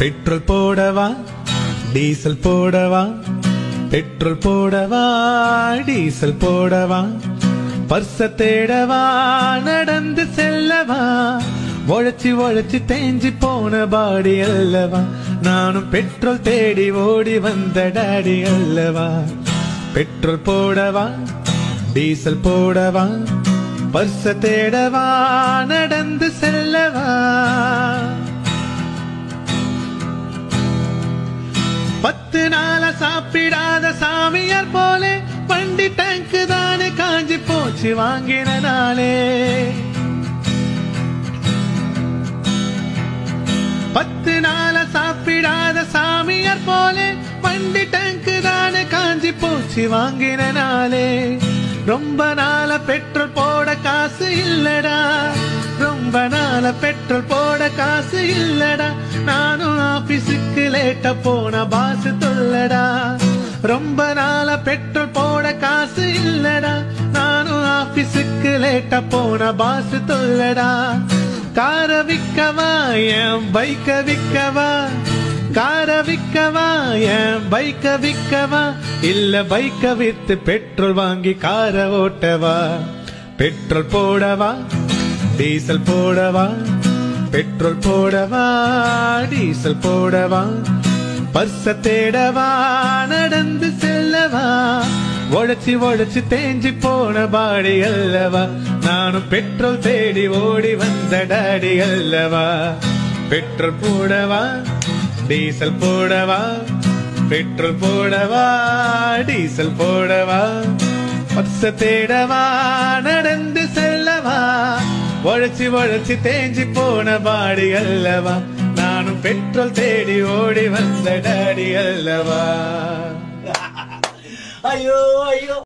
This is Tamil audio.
பெட்ரோல் போடவா டீசல் போடவா பெட்ரோல் போடவா டீசல் போடவா பர்ச தேடவா நடந்து செல்லவா உழைச்சி உழைச்சி தேஞ்சி போன பாடி அல்லவா நானும் பெட்ரோல் தேடி ஓடி வந்த டாடி அல்லவா பெட்ரோல் போடவா டீசல் போடவா பர்ச தேடவா நடந்து செல்லவா பத்து நாள சாப்பிடாத சாமியார் போலே வண்டி டேங்க் தானே காஞ்சி போச்சு வாங்கின நாளே பத்து நாள சாப்பிடாத சாமியார் போலே வண்டி டேங்க் தானே காஞ்சி போச்சு வாங்கின நாளே ரொம்ப நாள பெட்ரோல் போட காசு இல்லடா ரொம்ப நாள பெட்ரோல் போட காசு இல்லடா நானும் ஆபீஸுக்கு லேட்டா போன பாசு தொல்லடா ரொம்ப நாள பெட்ரோல் போட காசு இல்லடா நானும் ஆபீஸுக்கு லேட்டா போன பாசு தொல்லடா கார விக்கவா என் பைக்க விக்கவா கார விக்கவா என் பைக்க விக்கவா இல்ல பைக்க வித்து பெட்ரோல் வாங்கி கார ஓட்டவா பெட்ரோல் போடவா டீசல் போடவா பெட்ரோல் போடவா டீசல் போடவா பர்ச தேடவா நடந்து செல்லவா உழைச்சி உழைச்சி தேஞ்சி போன பாடி அல்லவா நானும் பெட்ரோல் தேடி ஓடி வந்த டாடி அல்லவா பெட்ரோல் போடவா டீசல் போடவா பெட்ரோல் போடவா டீசல் போடவா பர்ச தேடவா நடந்து செல்லவா உழைச்சி உழைச்சி தேஞ்சி போன பாடி அல்லவா நானும் பெட்ரோல் தேடி ஓடி வந்த டாடி அல்லவா ஐயோ ஐயோ